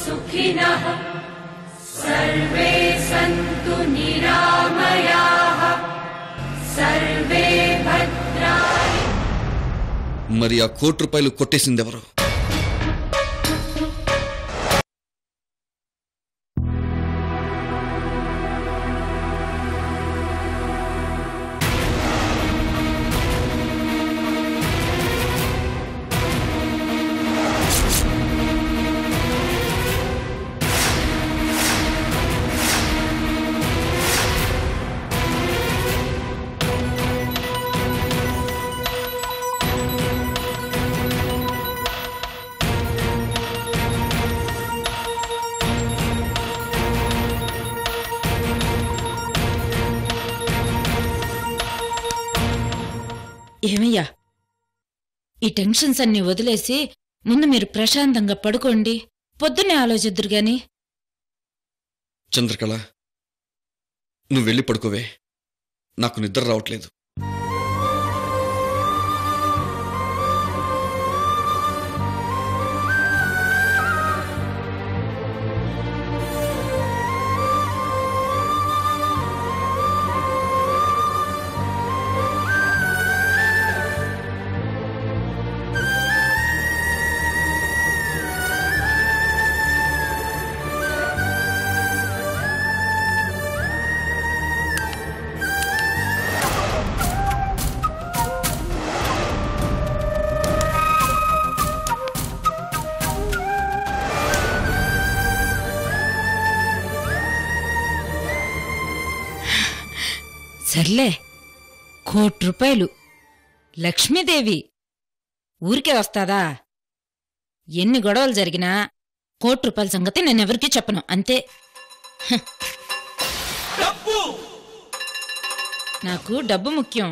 सुखिनः सर्वे सन्तु निरामयाः सर्वे भद्राणि మరి ఆ కోటి రూపాయలు కొట్టేసింది ఎవరు ఏమయ్యా ఈ టెన్షన్స్ అన్ని వదిలేసి ముందు మీరు ప్రశాంతంగా పడుకోండి పొద్దున్నే ఆలోచిద్దురు గాని చంద్రకళ నువ్వు వెళ్ళి పడుకోవే నాకు నిద్ర రావట్లేదు సర్లే కోటి రూపాయలు లక్ష్మీదేవి ఊరికే వస్తాదా ఎన్ని గొడవలు జరిగినా కోటి రూపాయల సంగతి నేనెవరికీ చెప్పను అంతే హ. నాకు డబ్బు ముఖ్యం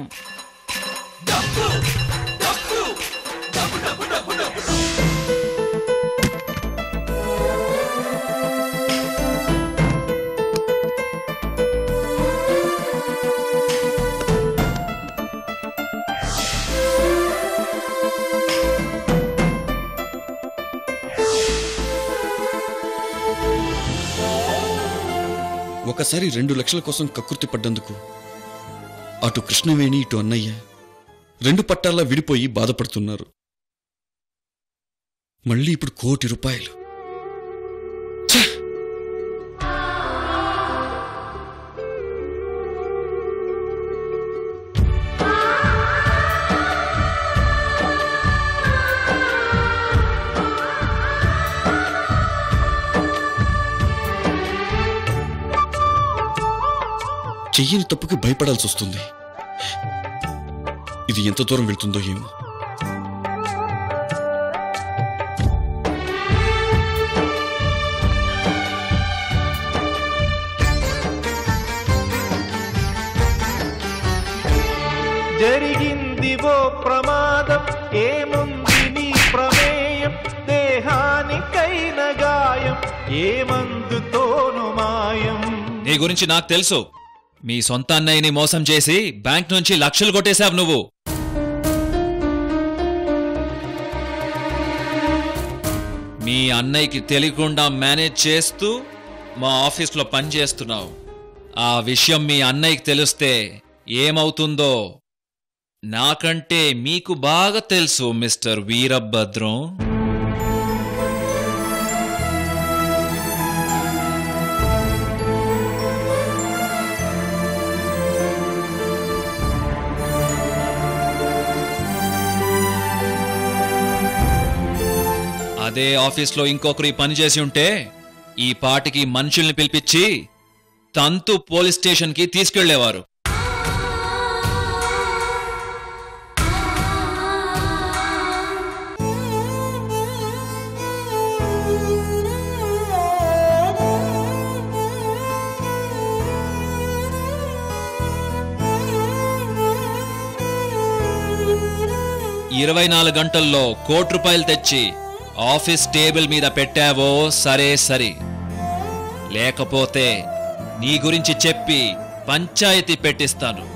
ఒకసారి రెండు లక్షల కోసం కక్కుర్తి పడ్డందుకు అటు కృష్ణవేణి ఇటు అన్నయ్య రెండు పట్టాల్లా విడిపోయి బాధపడుతున్నారు మళ్ళీ ఇప్పుడు కోటి రూపాయలు ఛే! చెయ్యని తప్పుకి భయపడాల్సి వస్తుంది ఇది ఎంత దూరం వెళ్తుందో ఏమో జరిగింది ఓ ప్రమాదం ఏముంది నీ ప్రమేయం దేహానికైన గాయం ఏమందుతోను మాయం నీ గురించి నాకు తెలుసు మీ సొంత అన్నయ్యని మోసం చేసి బ్యాంక్ నుంచి లక్షలు కొట్టేశావు నువ్వు మీ అన్నయ్యకి తెలియకుండా మేనేజ్ చేస్తూ మా ఆఫీస్లో పనిచేస్తున్నావు ఆ విషయం మీ అన్నయ్యకి తెలిస్తే ఏమవుతుందో నాకంటే మీకు బాగా తెలుసు మిస్టర్ వీరభద్రం అదే ఆఫీస్లో ఇంకొకరు ఈ పని చేసి ఉంటే ఈ పాటికి మనుషుల్ని పిలిపించి తంతు పోలీస్ స్టేషన్కి తీసుకెళ్లేవారు ఇరవై నాలుగు గంటల్లో కోటి రూపాయలు తెచ్చి ఆఫీస్ టేబుల్ మీద పెట్టావో సరే సరి లేకపోతే నీ గురించి చెప్పి పంచాయతీ పెట్టిస్తాను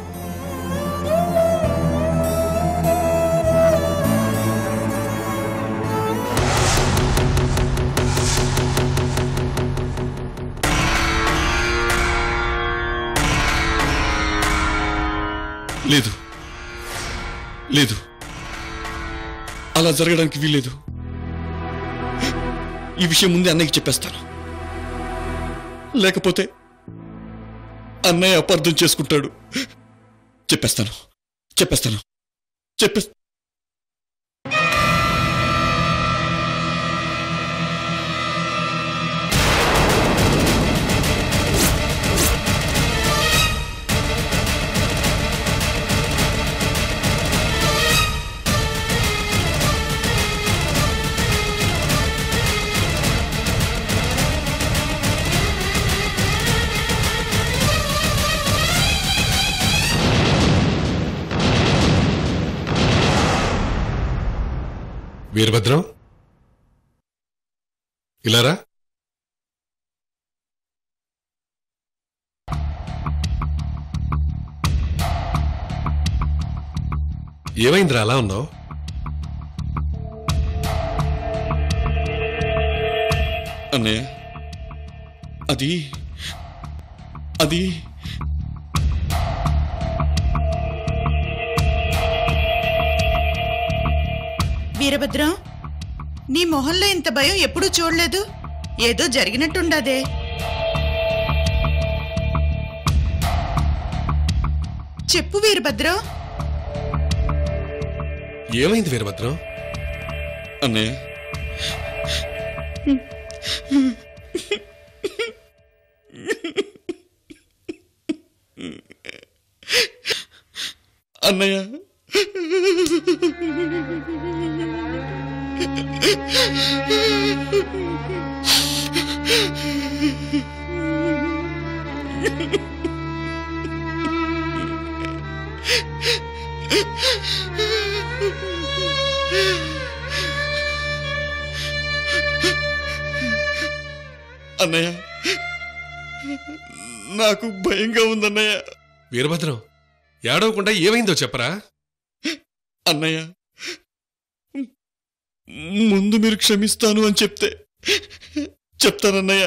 లేదు అలా జరగడానికి వీల్లేదు ఈ విషయం ముందే అన్నయ్యకి చెప్పేస్తాను లేకపోతే అన్నయ్య అపార్థం చేసుకుంటాడు చెప్పేస్తాను చెప్పేస్తాను చెప్పే వీరభద్రం ఇలారా ఏమైందిరా అలా ఉన్నావు అన్నయ్య అది అది వీరభద్రం నీ మొహంలో ఇంత భయం ఎప్పుడూ చూడలేదు ఏదో జరిగినట్టుండదే చెప్పు వీరభద్రం ఏమైంది వీరభద్రం అన్నయ్య అన్నయ్య అన్నయ్య నాకు భయంగా ఉందన్నయ్య వీరభద్రం ఏడవకుండా ఏమైందో చెప్పరా అన్నయ్య ముందు మీరు క్షమిస్తాను అని చెప్తే చెప్తానన్నయ్య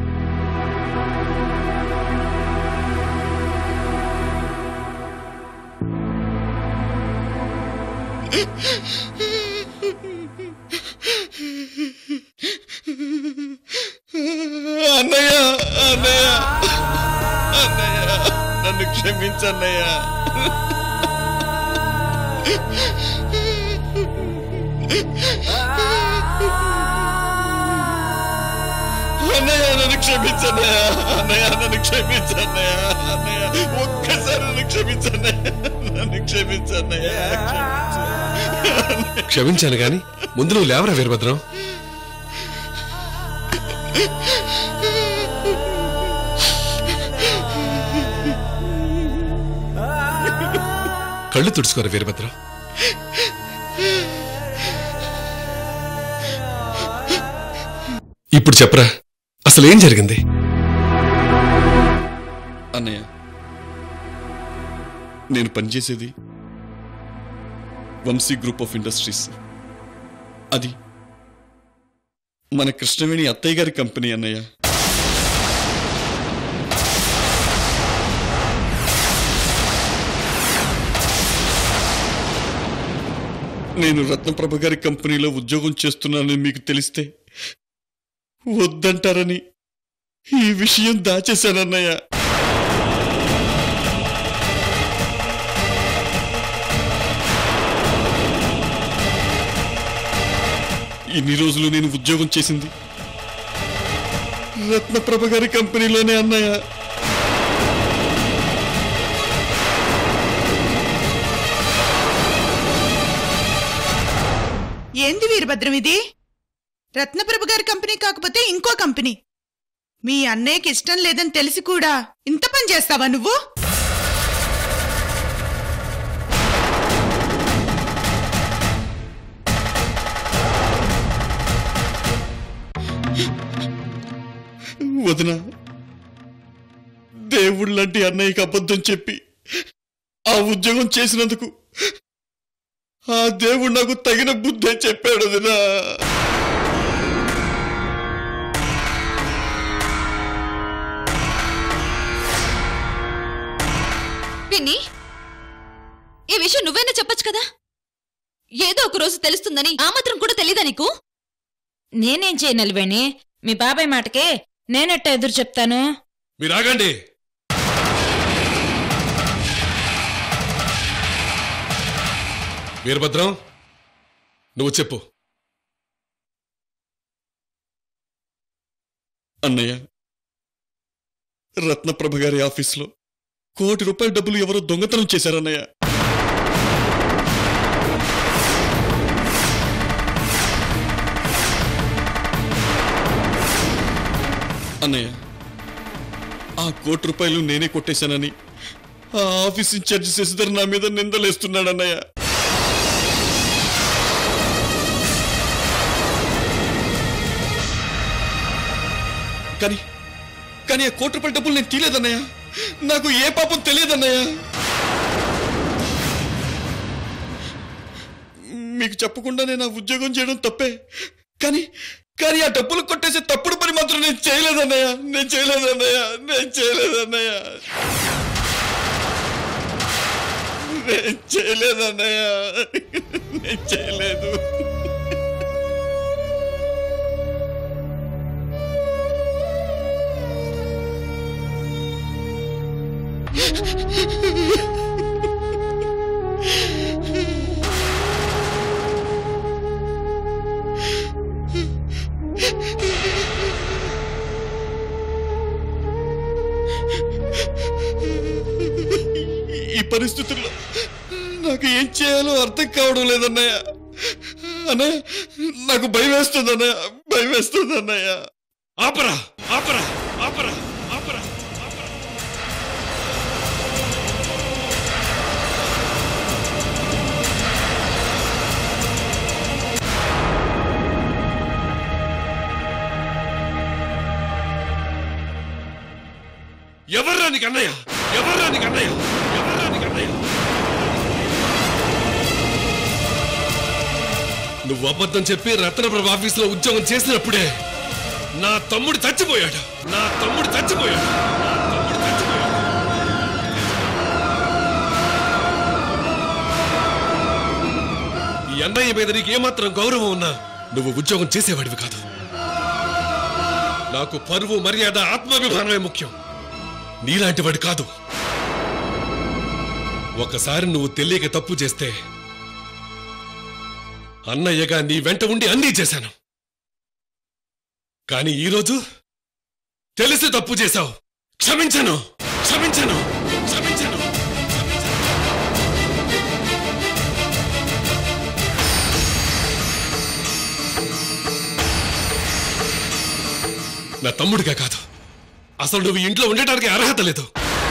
అన్నయ్య అన్నయ్య అన్నయ్య నన్ను క్షమించన్నయ్య అన్నయ్య నన్ను క్షమించన్నయ్య అన్నయ్య నన్ను క్షమించన్నయ్య అన్నయ్య ఒక్కసారి నన్ను క్షమించన్నయ్య నన్ను క్షమించన్నయ్య క్షమించు. క్షమించాను గాని ముందు నువ్వు లేవరా వీరభద్రం కళ్ళు తుడుచుకోరు వీరభద్రం ఇప్పుడు చెప్పరా అసలు ఏం జరిగింది అన్నయ్య నేను పనిచేసేది వంశీ గ్రూప్ ఆఫ్ ఇండస్ట్రీస్ అది మన కృష్ణవేణి అత్తయ్య గారి కంపెనీ అన్నయ్య నేను రత్నప్రభ గారి కంపెనీలో ఉద్యోగం చేస్తున్నానని మీకు తెలిస్తే వద్దంటారని ఈ విషయం దాచేశానన్నయ్య ఇన్ని రోజులు నేను ఉద్యోగం చేసింది రత్నప్రభ గారి కంపెనీలోనే అన్నయ్య ఏంది వీరభద్రం ఇది రత్నప్రభ గారి కంపెనీ కాకపోతే ఇంకో కంపెనీ మీ అన్నయ్యకి ఇష్టం లేదని తెలిసి కూడా ఇంత పని చేస్తావా నువ్వు వదిన దేవుడు లాంటి అన్నయ్యకి అబద్ధం చెప్పి ఆ ఉద్యోగం చేసినందుకు ఆ దేవుడు నాకు తగిన బుద్ధే చెప్పాడు వదినా పిన్ని ఈ విషయం నువ్వైనా చెప్పొచ్చు కదా ఏదో ఒక రోజు తెలుస్తుందని ఆ మాత్రం కూడా తెలీదా నీకు నేనేం చేయను వేణి మీ బాబాయ్ మాటకే నేనెట్ట ఎదురు చెప్తాను మీరు ఆగండి వీరభద్రం నువ్వు చెప్పు అన్నయ్య రత్నప్రభ గారి ఆఫీస్లో కోటి రూపాయల డబ్బులు ఎవరో దొంగతనం చేశారన్నయ్య అన్నయ్య ఆ కోటి రూపాయలు నేనే కొట్టేశానని ఆ ఆఫీస్ ఇన్ఛార్జ్ శశిధర్ నా మీద నిందలేస్తున్నాడు అన్నయ్య కానీ కానీ ఆ కోటి రూపాయల డబ్బులు నేను తీలేదన్నయ్య నాకు ఏ పాపం తెలియదన్నయ్య మీకు చెప్పకుండా నేను ఆ ఉద్యోగం చేయడం తప్పే కానీ కానీ ఆ డబ్బులు కొట్టేసే తప్పుడు పని మాత్రం నేను చేయలేదన్నయ్య నేను చేయలేదన్నయ్య నేను చేయలేదన్నయ్య నేను చేయలేదన్నయ్య నేను చేయలేదు ఈ పరిస్థితుల్లో నాకు ఏం చేయాలో అర్థం కావడం లేదన్నయ్య అన్నయ్య నాకు భయం వేస్తుంది అన్నయ్య భయం వేస్తుంది అన్నయ్య ఆపరా ఆపరా ఆపరా ఆపరా ఆపరా ఎవర్రా నీకు అన్నయ్య ఎవర్రా నీకు అన్నయ్య ఎవర్రా నీకు అన్నయ్య నువ్వు అబద్ధం చెప్పి రత్నప్రభ ఆఫీసులో ఉద్యోగం చేసినప్పుడే నా తమ్ముడు చచ్చిపోయాడు నా తమ్ముడు చచ్చిపోయాడు నా తమ్ముడు చచ్చిపోయాడు ఈ అన్నయ్య మీద నీకు ఏమాత్రం గౌరవం ఉన్నా నువ్వు ఉద్యోగం చేసేవాడివి కాదు నాకు పరువు మర్యాద ఆత్మాభిమానమే ముఖ్యం నీలాంటి వాడు కాదు ఒకసారి నువ్వు తెలియక తప్పు చేస్తే అన్నయ్యగా నీ వెంట ఉండి అన్నీ చేశాను కానీ ఈరోజు తెలిసి తప్పు చేశావు క్షమించను క్షమించను క్షమించను నా తమ్ముడిగా కాదు అసలు నువ్వు ఇంట్లో ఉండటానికి అర్హత లేదు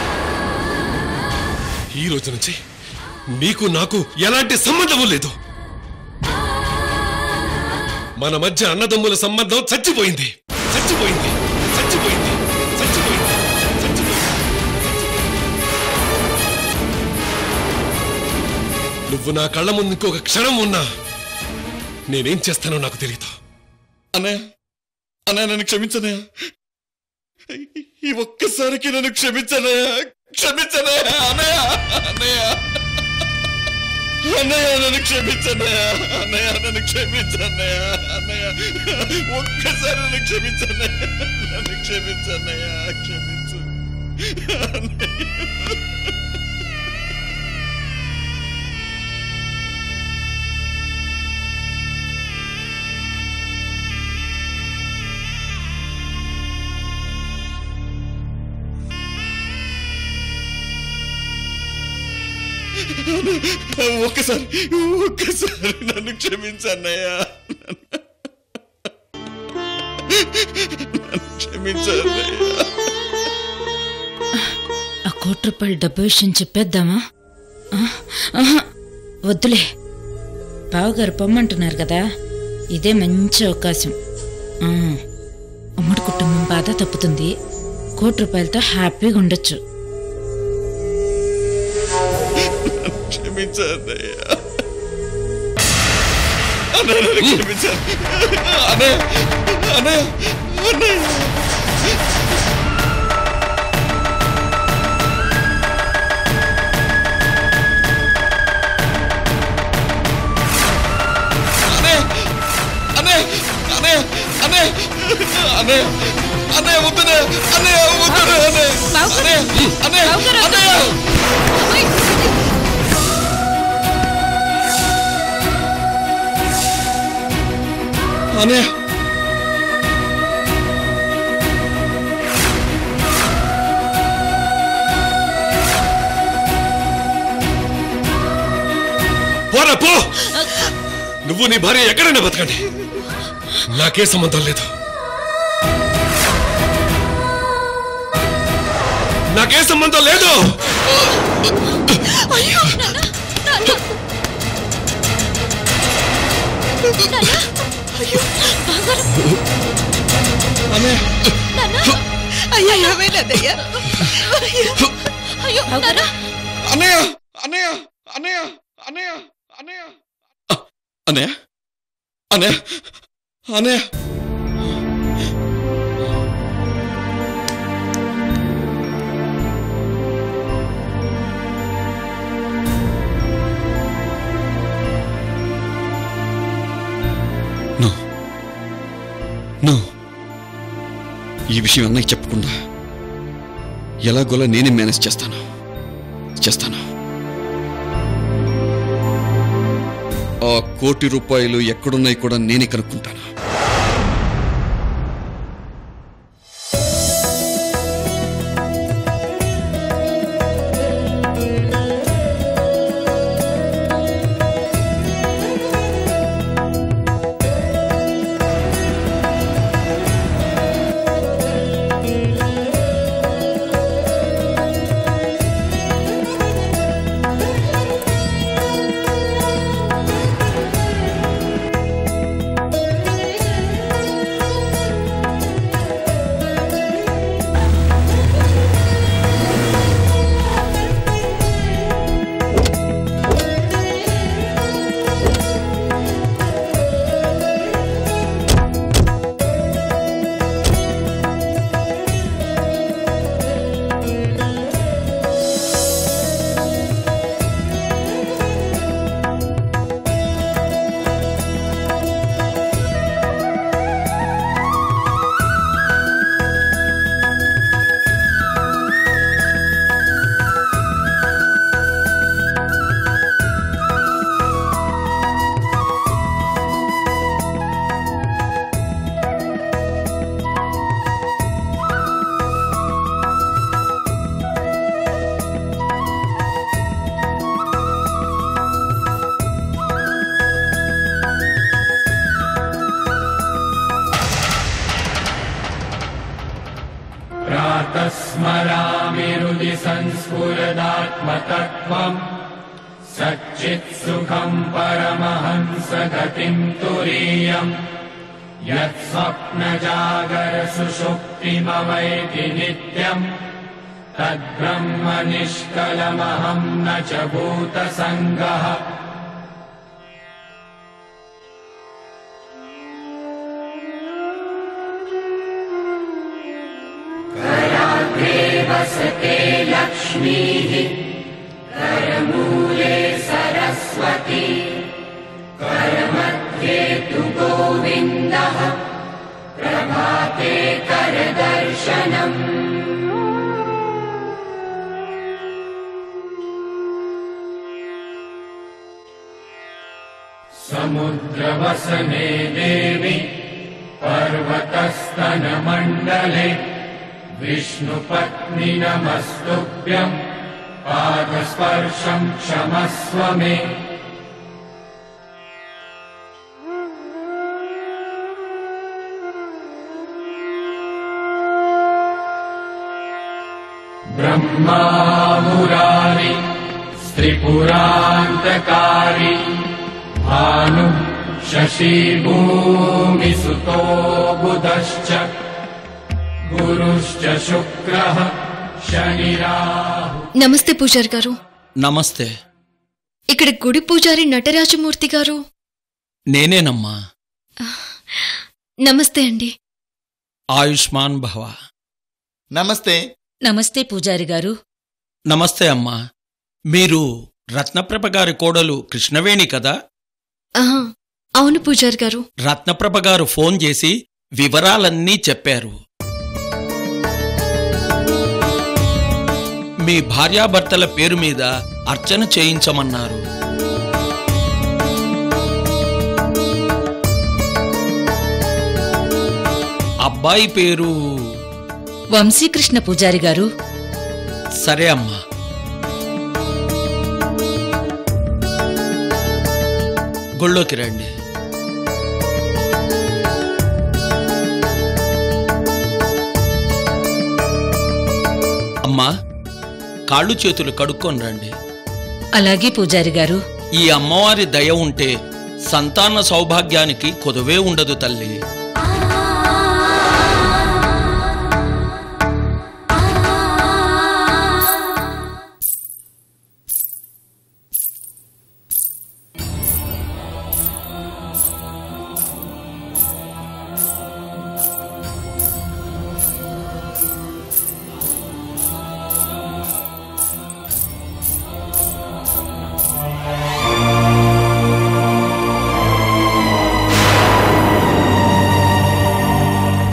ఈ రోజు నుంచి నీకు నాకు ఎలాంటి సంబంధము లేదు మన మధ్య అన్నదమ్ముల సంబంధం చచ్చిపోయింది చచ్చిపోయింది చచ్చిపోయింది చచ్చిపోయింది చచ్చిపోయింది నువ్వు నా కళ్ళ ముందు ఇంకొక క్షణం ఉన్నా నేనేం చేస్తానో నాకు తెలియదు అన్నయ్య అన్నయ్య నన్ను క్షమించనయ్య ఈ ఒక్కసారికి నన్ను క్షమించనయ్య క్షమించనయ్య అన్నయ్య అన్నయ్య అన్నయ్య నన్ను క్షమించనయ్య అన్నయ్య నన్ను క్షమించన్నయ్య అన్నయ్య ఒక్కసారి నన్ను క్షమించన్నయ్య నన్ను క్షమించన్నయ్య క్షమించు అన్నయ్య ఒక్కసారి ఒక్కసారి నన్ను క్షమించన్నయ్యా నన్ను క్షమించన్నయ్యా ఆ కోటి రూపాయల డబ్బు విషయం చెప్పేద్దామా ఆ, ఆహా, వద్దులే బావగారు పొమ్మంటున్నారు కదా ఇదే మంచి అవకాశం ఆ, ఉమ్మడి కుటుంబం బాధ తప్పుతుంది కోటి రూపాయలతో హ్యాపీగా ఉండొచ్చు క్షమించన్నయ్యా అన్నయ్య నన్ను క్షమించండి అన్నయ్య అన్నయ్య అన్నయ్య అనే అనే అనే వద్దనే అనే వద్దనే అనే అనే అనే అనే అనే పోరా పో నువ్వు నీ భార్య ఎక్కడైనా బతకండి నాకే సంబంధం లేదు నాకే సంబంధం లేదు అనే అయ్యా ఏమైనదయ్యా అయ్యో నాన్న అనయ్య అనయ్య అనయ్య అనయ్య అనయ్య అనయ్య అనయ్య అనయ్య నో నో ఈ విషయం అన్నయ్య చెప్పకుండా ఎలాగోలా నేనే మేనేజ్ చేస్తాను చేస్తాను ఆ కోటి రూపాయలు ఎక్కడున్నాయి కూడా నేనే కనుక్కుంటాను स्मरामिरुदि संस्फुरदात्मतत्त्वम् सच्चित्सुखम् परमहंस गतिम् तुरीयम् यत्स्वप्नजागरसुषुप्तिममैति नित्यम् तद्ब्रह्म निष्कलमहम् न च भूतसङ्गः वसते लक्ष्मीः करमूले सरस्वती करमध्ये तु गोविन्दः प्रभाते करदर्शनम् समुद्रवसने देवि पर्वतस्तनमण्डले विष्णुपत्नि नमस्तुभ्यम् पादस्पर्शम् क्षमस्व मे ब्रह्मा मुरारि स्त्रिपुरान्तकारि भानु शशीभूमिसुतो बुधश्च गुरुश्च शुक्रः शनिराहु నమస్తే పూజారి గారు నమస్తే ఇక్కడ గుడి పూజారి నటరాజమూర్తి గారు నేనేనమ్మా నమస్తే అండి ఆయుష్మాన్ భవ నమస్తే నమస్తే పూజారి గారు నమస్తే అమ్మా మీరు రత్నప్రభ గారి కోడలు కృష్ణవేణి కదా ఆహా, అవును పూజారి గారు రత్నప్రభ గారు ఫోన్ చేసి వివరాలన్నీ చెప్పారు మీ భార్యాభర్తల పేరు మీద అర్చన చేయించమన్నారు అబ్బాయి పేరు వంశీకృష్ణ పూజారి గారు సరే అమ్మా గుళ్ళోకి రండి అమ్మా కాళ్ళు చేతులు కడుక్కొని రండి అలాగే పూజారి గారు ఈ అమ్మవారి దయ ఉంటే సంతాన సౌభాగ్యానికి కొదువే ఉండదు తల్లి